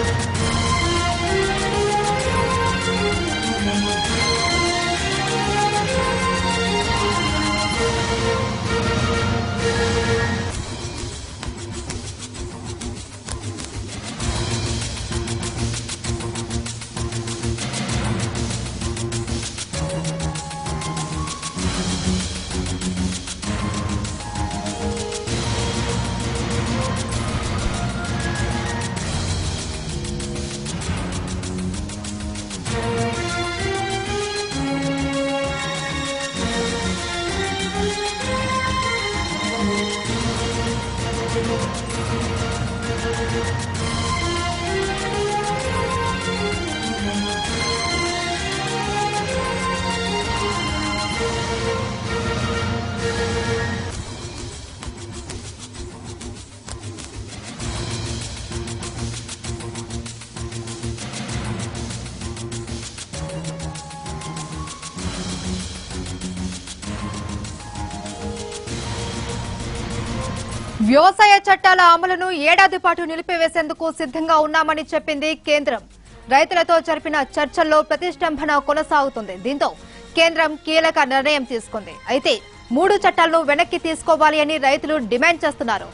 వ్యవసాయ చట్టాల అమలును ఏడాది పాటు నిలిపివేసేందుకు సిద్ధంగా ఉన్నామని చెప్పింది కేంద్రం రైతులతో జరిపిన చర్చల్లో ప్రతిష్టంభన కొనసాగుతుంది దీంతో కేంద్రం కీలక నిర్ణయం తీసుకుంది అయితే మూడు చట్టాలను వెనక్కి తీసుకోవాలి అని రైతులు డిమాండ్ చేస్తున్నారు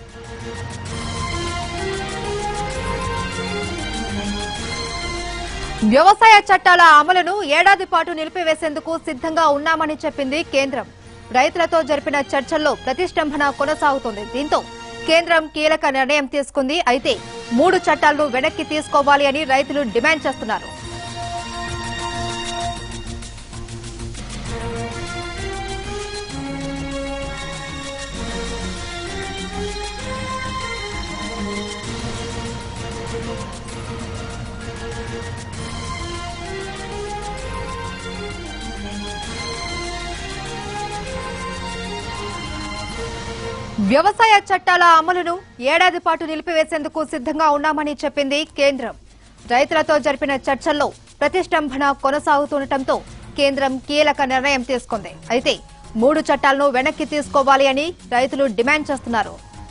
వ్యవసాయ చట్టాల అమలును ఏడాది పాటు నిలిపివేసేందుకు సిద్ధంగా ఉన్నామని చెప్పింది కేంద్రం రైతులతో జరిపిన చర్చల్లో ప్రతిష్టంభన కొనసాగుతోంది దీంతో కేంద్రం కీలక నిర్ణయం తీసుకుంది అయితే మూడు చట్టాలను వెనక్కి తీసుకోవాలి అని రైతులు డిమాండ్ చేస్తున్నారు వ్యవసాయ చట్టాల అమలును ఏడాది పాటు నిలిపివేసేందుకు సిద్ధంగా ఉన్నామని చెప్పింది కేంద్రం రైతులతో జరిపిన చర్చల్లో ప్రతిష్టంభన కొనసాగుతుండటంతో కేంద్రం కీలక నిర్ణయం తీసుకుంది అయితే మూడు చట్టాలను వెనక్కి తీసుకోవాలి అని రైతులు డిమాండ్ చేస్తున్నారు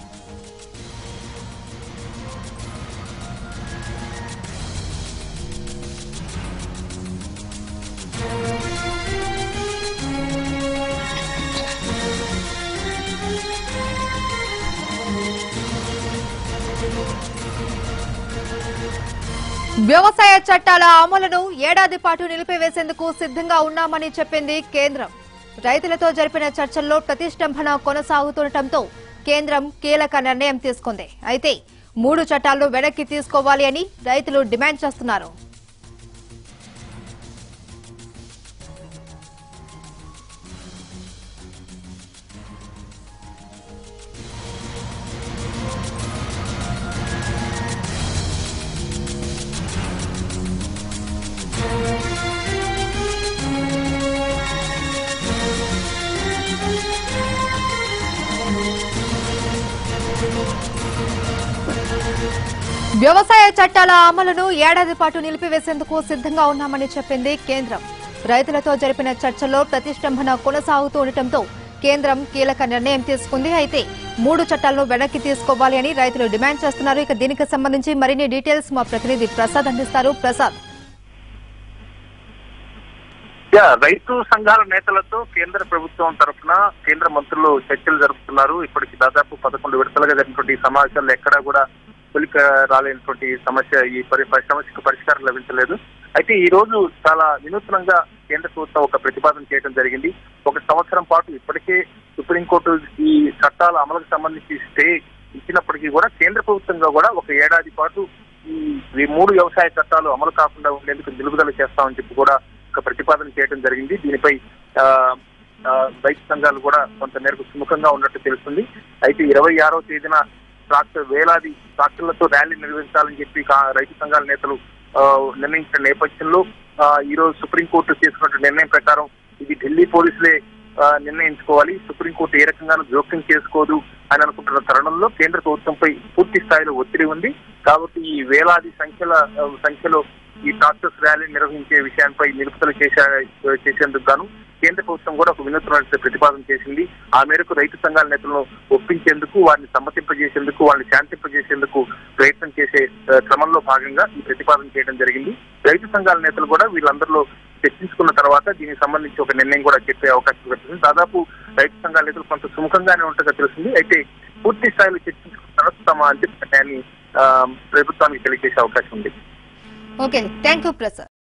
వ్యవసాయ చట్టాల అమలును ఏడాది పాటు నిలిపివేసేందుకు సిద్ధంగా ఉన్నామని చెప్పింది కేంద్రం రైతులతో జరిపిన చర్చల్లో ప్రతిష్టంభన కొనసాగుతుండటంతో కేంద్రం కీలక నిర్ణయం తీసుకుంది అయితే మూడు చట్టాలను వెనక్కి తీసుకోవాలి అని రైతులు డిమాండ్ చేస్తున్నారు వ్యవసాయ చట్టాల అమలును ఏడాది పాటు నిలిపివేసేందుకు సిద్ధంగా ఉన్నామని చెప్పింది కేంద్రం రైతులతో జరిపిన చర్చల్లో ప్రతిష్టంభన కొనసాగుతూ ఉండటంతో కేంద్రం కీలక నిర్ణయం తీసుకుంది అయితే మూడు చట్టాలను వెనక్కి తీసుకోవాలి అని రైతులు డిమాండ్ చేస్తున్నారు ఇక దీనికి సంబంధించి మరిన్ని డీటెయిల్స్ మా ప్రతినిధి ప్రసాద్ అందిస్తారు ప్రసాద్ యా, రైతు సంఘాల నేతలతో కేంద్ర ప్రభుత్వం తరఫున కేంద్ర మంత్రులు చర్చలు జరుపుతున్నారు ఇప్పటికి దాదాపు పదకొండు విడతలుగా జరిగినటువంటి ఈ సమావేశాల్లో ఎక్కడా కూడా తొలిక రాలేనటువంటి సమస్య ఈ పరి పరి- సమస్యకు పరిష్కారం లభించలేదు అయితే ఈ రోజు చాలా వినూత్నంగా కేంద్ర ప్రభుత్వం ఒక ప్రతిపాదన చేయడం జరిగింది ఒక సంవత్సరం పాటు ఇప్పటికే సుప్రీంకోర్టు ఈ చట్టాల అమలుకు సంబంధించి స్టే ఇచ్చినప్పటికీ కూడా కేంద్ర ప్రభుత్వంగా కూడా ఒక ఏడాది పాటు ఈ ఈ మూడు వ్యవసాయ చట్టాలు అమలు కాకుండా ఉండేందుకు నిలుపుదల చేస్తామని చెప్పి కూడా ఒక ప్రతిపాదన చేయడం జరిగింది దీనిపై ఆ, ఆ, రైతు సంఘాలు కూడా కొంత మేరకు సుముఖంగా ఉన్నట్టు తెలుస్తుంది అయితే ఇరవై ఆరో తేదీన ట్రాక్టర్ వేలాది ట్రాక్టర్లతో ర్యాలీ నిర్వహించాలని చెప్పి కా- రైతు సంఘాల నేతలు ఆ, నిర్ణయించిన నేపథ్యంలో ఆ, ఈ రోజు సుప్రీంకోర్టు తీసుకున్న నిర్ణయం ప్రకారం ఇది ఢిల్లీ పోలీసులే ఆ, నిర్ణయించుకోవాలి సుప్రీంకోర్టు ఏ రకంగానూ జోక్యం చేసుకోదు అని అనుకుంటున్న తరుణంలో కేంద్ర ప్రభుత్వంపై పూర్తి స్థాయిలో ఒత్తిడి ఉంది కాబట్టి ఈ వేలాది సంఖ్యల ఆ, సంఖ్యలో ఈ ట్రాక్టర్స్ ర్యాలీ నిర్వహించే విషయానికి నిలుపుదల చేసే చేసేందుకు గాను కేంద్ర ప్రభుత్వం కూడా ఒక వినూత్న ప్రతిపాదన చేసింది ఆ మేరకు రైతు సంఘాల నేతలను ఒప్పించేందుకు వారిని సమ్మతింపజేసేందుకు వారిని శాంతింపజేసేందుకు ప్రయత్నం చేసే ఆ, క్రమంలో భాగంగా ఈ ప్రతిపాదన చేయడం జరిగింది రైతు సంఘాల నేతలు కూడా వీళ్ళందరిలో చర్చించుకున్న తర్వాత దీనికి సంబంధించి ఒక నిర్ణయం కూడా చెప్పే అవకాశం కనిపిస్తుంది దాదాపు రైతు సంఘాల నేతలు కొంత సుముఖంగానే ఉంటుందిగా తెలిసింది అయితే పూర్తి స్థాయిలో చర్చించుకున్న తర్వాత తమ అంతిమ నిర్ణయాన్ని ఆ, ప్రభుత్వానికి తెలియజేసే అవకాశం ఉంది ఓకే థ్యాంక్ యూ ప్రసాద్